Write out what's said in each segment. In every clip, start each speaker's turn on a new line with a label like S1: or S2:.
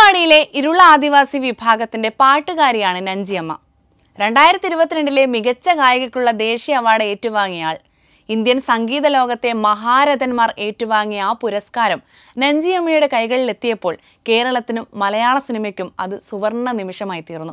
S1: അട്ടപ്പാടിയിലെ ഇരുള ആദിവാസി വിഭാഗത്തിന്റെ പാട്ടുകാരിയാണ് നഞ്ചിയമ്മ രണ്ടായിരത്തി ഇരുപത്തിരണ്ടിലെ മികച്ച ഗായികയ്ക്കുള്ള ദേശീയ അവാർഡ് ഏറ്റുവാങ്ങിയ ആൾ ഇന്ത്യൻ സംഗീത ലോകത്തെ മഹാരഥന്മാർ ഏറ്റുവാങ്ങിയ ആ പുരസ്കാരം നഞ്ചിയമ്മയുടെ കൈകളിലെത്തിയപ്പോൾ കേരളത്തിനും മലയാള സിനിമയ്ക്കും അത് സുവർണ നിമിഷമായി തീർന്നു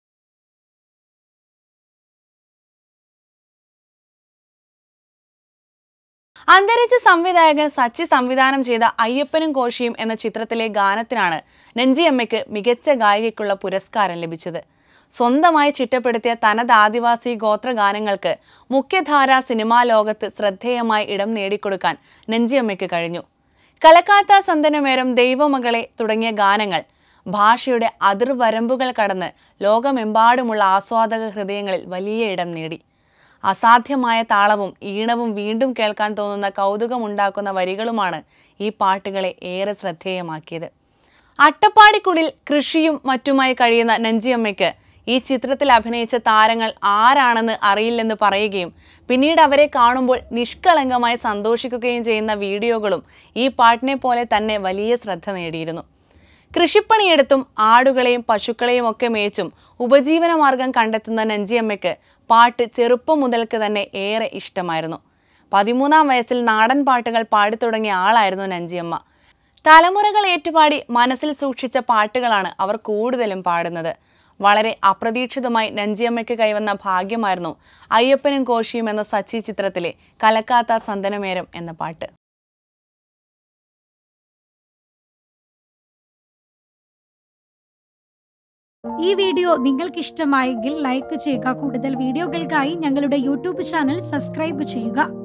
S1: അന്തരിച്ച സംവിധായകൻ സച്ചി സംവിധാനം ചെയ്ത അയ്യപ്പനും കോശിയും എന്ന ചിത്രത്തിലെ ഗാനത്തിനാണ് നഞ്ചിയമ്മയ്ക്ക് മികച്ച ഗായികയ്ക്കുള്ള പുരസ്കാരം ലഭിച്ചത് സ്വന്തമായി ചിട്ടപ്പെടുത്തിയ തനത് ആദിവാസി ഗോത്ര ഗാനങ്ങൾക്ക് മുഖ്യധാരാ സിനിമാ ലോകത്ത് ശ്രദ്ധേയമായി ഇടം നേടിക്കൊടുക്കാൻ നഞ്ചിയമ്മയ്ക്ക് കഴിഞ്ഞു കലക്കാത്ത സന്തനമേരം ദൈവമകളെ തുടങ്ങിയ ഗാനങ്ങൾ ഭാഷയുടെ അതിർവരമ്പുകൾ കടന്ന് ലോകമെമ്പാടുമുള്ള ആസ്വാദക ഹൃദയങ്ങളിൽ വലിയ ഇടം നേടി അസാധ്യമായ താളവും ഈണവും വീണ്ടും കേൾക്കാൻ തോന്നുന്ന കൗതുകമുണ്ടാക്കുന്ന വരികളുമാണ് ഈ പാട്ടുകളെ ഏറെ ശ്രദ്ധേയമാക്കിയത് അട്ടപ്പാടിക്കുള്ളിൽ കൃഷിയും മറ്റുമായി കഴിയുന്ന നഞ്ചിയമ്മയ്ക്ക് ഈ ചിത്രത്തിൽ അഭിനയിച്ച താരങ്ങൾ ആരാണെന്ന് അറിയില്ലെന്ന് പറയുകയും പിന്നീട് അവരെ കാണുമ്പോൾ നിഷ്കളങ്കമായി സന്തോഷിക്കുകയും ചെയ്യുന്ന വീഡിയോകളും ഈ പാട്ടിനെ പോലെ തന്നെ വലിയ ശ്രദ്ധ നേടിയിരുന്നു കൃഷിപ്പണിയെടുത്തും ആടുകളെയും പശുക്കളെയും ഒക്കെ മേച്ചും ഉപജീവനമാർഗം കണ്ടെത്തുന്ന നഞ്ചിയമ്മയ്ക്ക് പാട്ട് ചെറുപ്പം മുതൽക്ക് തന്നെ ഏറെ ഇഷ്ടമായിരുന്നു പതിമൂന്നാം വയസ്സിൽ നാടൻ പാട്ടുകൾ പാടിത്തുടങ്ങിയ ആളായിരുന്നു നഞ്ചിയമ്മ തലമുറകൾ ഏറ്റുപാടി മനസ്സിൽ സൂക്ഷിച്ച പാട്ടുകളാണ് അവർ കൂടുതലും പാടുന്നത് വളരെ അപ്രതീക്ഷിതമായി നഞ്ചിയമ്മയ്ക്ക് കൈവന്ന ഭാഗ്യമായിരുന്നു അയ്യപ്പനും കോശിയും എന്ന സച്ചി ചിത്രത്തിലെ കലക്കാത്ത സന്തനമേരം എന്ന പാട്ട്
S2: ഈ വീഡിയോ നിങ്ങൾക്ക് ഇഷ്ടമായെങ്കിൽ ലൈക്ക് ചെയ്യുക കൂടുതൽ വീഡിയോകൾക്കായി ഞങ്ങളുടെ യൂട്യൂബ് ചാനൽ സബ്സ്ക്രൈബ് ചെയ്യുക